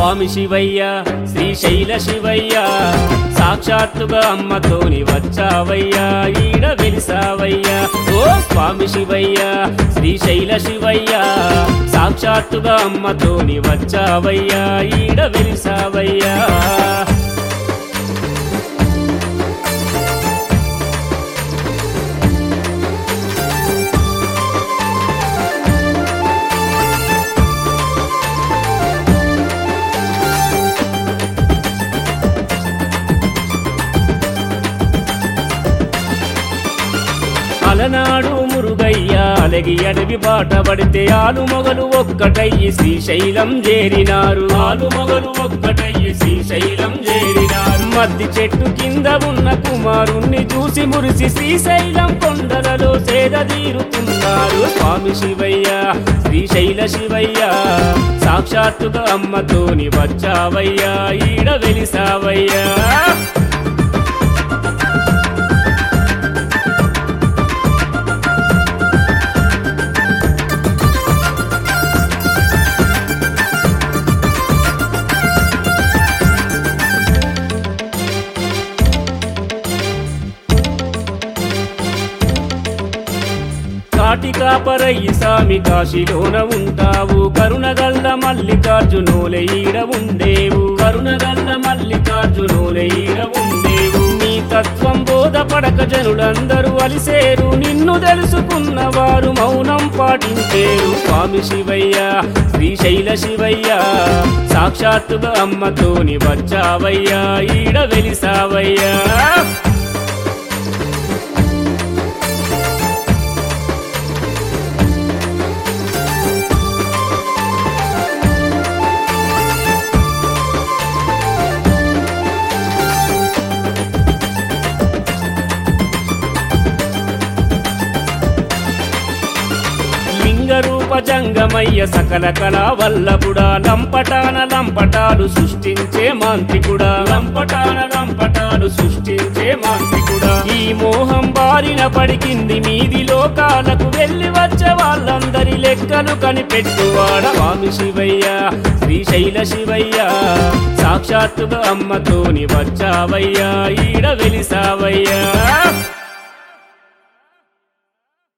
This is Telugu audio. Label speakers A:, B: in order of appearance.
A: స్వామి శివయ్య శ్రీశైల శివయ్య సాక్షాత్తుగా అమ్మతోని వచ్చావయ్యా ఈడ వెలిసావయ్యా ఓ స్వామి శివయ్య శ్రీశైల శివయ్య సాక్షాత్తుగా అమ్మతోని వచ్చావయ్యా ఈడ వెలిసావయ్యా అలనాడు మురుగయ్య అలగి అడవి బాట పడితే ఆలు మొగలు ఒక్కటయ్యి శ్రీశైలం చేరినారు ఆలు మొగలు ఒక్కటయ్యి శ్రీశైలం చేరినారు మద్ది చెట్టు కింద ఉన్న కుమారుణ్ణి చూసి మురిసి శ్రీశైలం కొండలలో సేదదీరుతున్నారు స్వామి శివయ్య శ్రీశైల శివయ్య సాక్షాత్తుగా అమ్మతోని వచ్చావయ్యా ఈడ వెలిసావయ్యా కాటి కాపరయ్యి సామి కాశీలోన ఉంటావు కరుణగల్ల మల్లికార్జునోలే ఈడ ఉండేవు కరుణగల్ల మల్లికార్జునోలే ఈడ ఉండేవు నీ తత్వం బోధపడక జనులందరూ అలిసేరు నిన్ను తెలుసుకున్న వారు మౌనం పాటించేరు స్వామి శివయ్య శ్రీశైల శివయ్య సాక్షాత్తుగా అమ్మతోని వచ్చావయ్యా ఈడ వెలిసావయ్యా లింగరూప జంగమయ్య సకల కళా వల్లభుడా లంపటాన లంపటాలు సృష్టించే మాంత్రికుడా లంపటాన లంపటాలు సృష్టించే మాంత్రికుడా ఈ మోహం బారిన పడికింది మీది లోకాలకు వెళ్ళి వచ్చే వాళ్ళందరి లెక్కలు కనిపెట్టువాడ స్వామి శివయ్య శ్రీశైల శివయ్య సాక్షాత్తుగా అమ్మతోని వచ్చావయ్యా ఈడ వెలిసావయ్యా